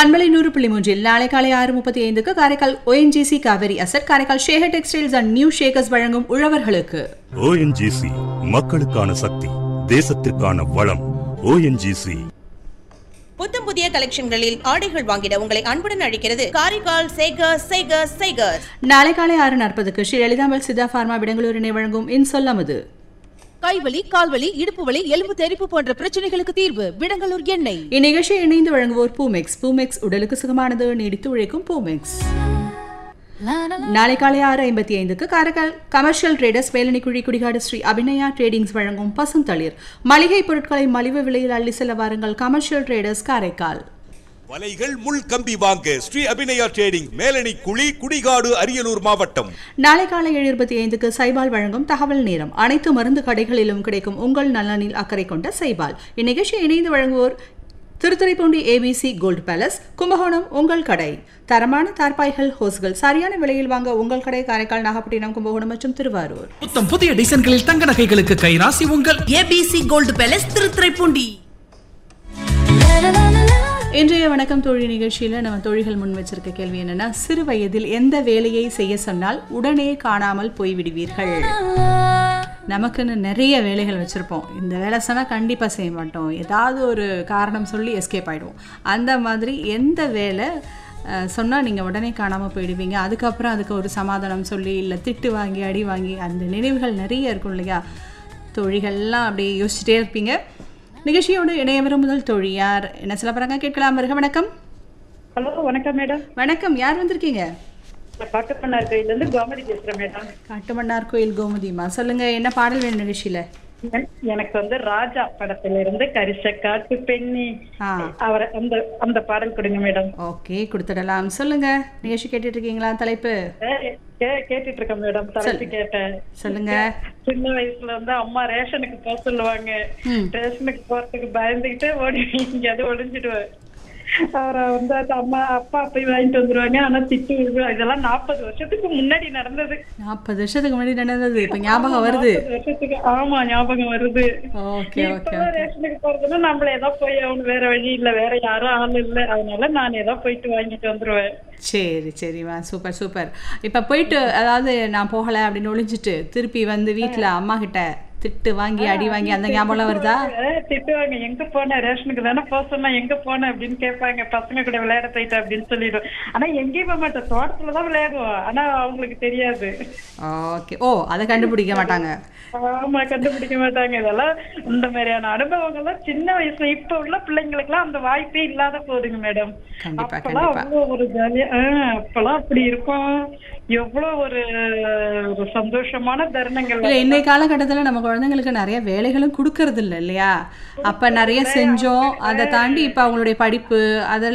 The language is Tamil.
பண்பலை நூறு புள்ளி மூன்றில் நாளை காலை ஆறு முப்பத்தி ஐந்துக்கு Karaikal ONGC Kaveri asset Karaikal Shekar textiles and new ஷேக்கர்ஸ் வழங்கும் உழவர்களுக்கு ஓஎன்ஜிசி மக்களுக்கான சக்தி தேசத்திற்கான வளம் ஓஎன்ஜிசி புத்தம் புதிய கலெக்ஷன்களில் ஆடைகள் வாங்கிட உங்களை அன்புடன் அழைக்கிறது காரைக்கால் சேகர்ஸ் சேகர்ஸ் சேகர்ஸ் நாளை காலை ஆறு நாற்பதுக்கு ஸ்ரீ லலிதாமல் சித்தா பார்மா விடங்களூரினை வழங்கும் இன்சொல்லமுது கைவலி கால்வலி இடுப்பு வலி எலும்பு தெறிப்பு போன்ற பிரச்சனைகளுக்கு தீர்வு விடங்கலூர் எண்ணெய் இந்நிகழ்ச்சியை இணைந்து வழங்குவோர் பூமெக்ஸ் பூமெக்ஸ் உடலுக்கு சுகமானது நீடித்து உழைக்கும் பூமெக்ஸ் நாளை காலை ஆறு ஐம்பத்தி ஐந்துக்கு Karaikal commercial traders Velanikuzhi Kudikadu Sri Abhinaya tradings வழங்கும் பசுந்தளிர் மளிகை பொருட்களை மலிவு விலையில் அள்ளி செல்ல வாருங்கள் கமர்ஷியல் ட்ரேடர்ஸ் காரைக்கால் வலைகள் முள் கம்பி வாங்க ஸ்ரீ அபிநயா ட்ரேடிங் மேலணி குழி குடிகாடு அரியலூர் மாவட்டம் நாளை காலை ஏழு இருபத்தி ஐந்துக்கு சைபால் வழங்கும் தகவல் நேரம் அனைத்து மருந்து கடைகளிலும் கிடைக்கும் உங்கள் நலனில் அக்கறை கொண்ட சைபால் இந்நிகழ்ச்சியை இணைந்து வழங்குவோர் Thiruthuraipoondi ABC gold palace Kumbakonam உங்கள் கடை தரமான தார்பாய்கள் ஹோஸ்கள் சரியான விலையில் வாங்க உங்கள் கடை காரைக்கால் நாகப்பட்டினம் கும்பகோணம் மற்றும் திருவாரூர் புத்தம் புதிய டிசைன்களில் தங்க நகைகளுக்கு கைராசி உங்கள் ஏபிசி கோல்டு பேலஸ் திருத்துறைப்பூண்டி இன்றைய வணக்கம் தோழி நிகழ்ச்சியில் நம்ம தோழிகள் முன் வச்சிருக்க கேள்வி என்னன்னா சிறு வயதில் எந்த வேலையை செய்ய சொன்னால் உடனே காணாமல் போய்விடுவீர்கள் நமக்குன்னு நிறைய வேலைகள் வச்சுருப்போம் இந்த வேலை சொன்னால் கண்டிப்பாக செய்ய மாட்டோம் ஏதாவது ஒரு காரணம் சொல்லி எஸ்கேப் ஆகிடுவோம் அந்த மாதிரி எந்த வேலை சொன்னால் நீங்கள் உடனே காணாமல் போயிடுவீங்க அதுக்கப்புறம் அதுக்கு ஒரு சமாதானம் சொல்லி இல்லை திட்டு வாங்கி அடி வாங்கி அந்த நினைவுகள் நிறைய இருக்கும் இல்லையா தோழிகள்லாம் அப்படியே யோசிச்சுட்டே இருப்பீங்க நிகழ்ச்சியோடு இணையவரும் முதல் தோழி யார் என்ன சொல்ல போகிறாங்க கேட்கலாம் வருக வணக்கம் ஹலோ வணக்கம் மேடம் வணக்கம் யார் வந்திருக்கீங்க நான் காட்டுமன்னார் கோயிலேருந்து கோமதி பேசுகிறேன் மேடம் காட்டுமன்னார் கோயில் கோமதிமா சொல்லுங்க என்ன பாடல் வேணும் நிகழ்ச்சியில என்- எனக்கு வந்து ராஜா படத்துல இருந்து கரிச காட்டு பெண்ணி ஆ அவரை அந்த அந்த பாடல் கொடுங்க மேடம் ஓகே கொடுத்துடலாம் சொல்லுங்க நிகழ்ச்சி கேட்டுட்டு இருக்கீங்களா தலைப்பு கே- கே- கேட்டுட்டு இருக்கேன் மேடம் தலைப்பு கேட்டேன் சொல்லுங்க சின்ன வயசுல வந்து அம்மா ரேஷனுக்கு போக சொல்லுவாங்க ம். ரேஷனுக்கு போறதுக்கு பயந்துகிட்டு ஓடி எங்கேயாவது ஒளிஞ்சிடுவேன் அவரை வந்து அது அம்மா அப்பா போய் வாங்கிட்டு வந்துருவாங்க ஆனா திட்டு விழுகும். இதெல்லாம் நாற்பது வருஷத்துக்கு முன்னாடி நடந்தது நாற்பது வருஷத்துக்கு முன்னாடி நடந்தது இப்ப ஞாபகம் வருது 40 வருஷத்துக்கு ஆமா ஞாபகம் வருது ஓகே ஓகே இப்ப ரேஷனுக்கு போறதுன்னா நம்மள ஏதோ போய் ஆகணும் வேற வழி இல்ல வேற யாரும் ஆள் இல்ல அதனால நான் ஏதோ போயிட்டு வாங்கிட்டு வந்துருவேன் சரி சரிம்மா சூப்பர் சூப்பர் இப்ப போயிட்டு அதாவது நான் போகல அப்படின்னு ஒளிஞ்சிட்டு திருப்பி வந்து வீட்ல அம்மா கிட்ட திட்டு வாங்கி அடி வாங்கி அந்த ஞாபகம் வருதா திட்டுவாங்க, திட்டுவாங்க எங்க போன ரேஷனுக்கு தானே போக சொன்னா எங்க போன அப்படின்னு கேட்பாங்க பசங்க கூட விளையாட போயிட்டேன் அப்படின்னு சொல்லிடும் ஆனா எங்கேயும் போக மாட்டேன் தோட்டத்துலதான் விளையாடுவோம் ஆனா அவங்களுக்கு தெரியாது ஓகே ஓ அதை கண்டுபிடிக்க மாட்டாங்க ஆமா கண்டுபிடிக்க மாட்டாங்க இதெல்லாம் இந்த மாதிரியான அனுபவங்கள்லாம் சின்ன வயசுல இப்ப உள்ள பிள்ளைங்களுக்கு எல்லாம் அந்த வாய்ப்பே இல்லாத போகுதுங்க மேடம் கண்டிப்பா, அப்பெல்லாம் கண்டிப்பா. அவ்வளவு ஒரு ஜாலியா அப்பெல்லாம் அப்படி இருக்கும் எவ்வளவு ஒரு ஒரு சந்தோஷமான தருணங்கள் இல்ல இன்னைய காலகட்டத்துல நம்ம குழந்தைங்களுக்கு நிறைய வேலைகளும் கொடுக்கறது இல்ல இல்லையா அப்ப நிறைய செஞ்சோம் அதை தாண்டி இப்ப அவங்களுடைய படிப்பு அதில்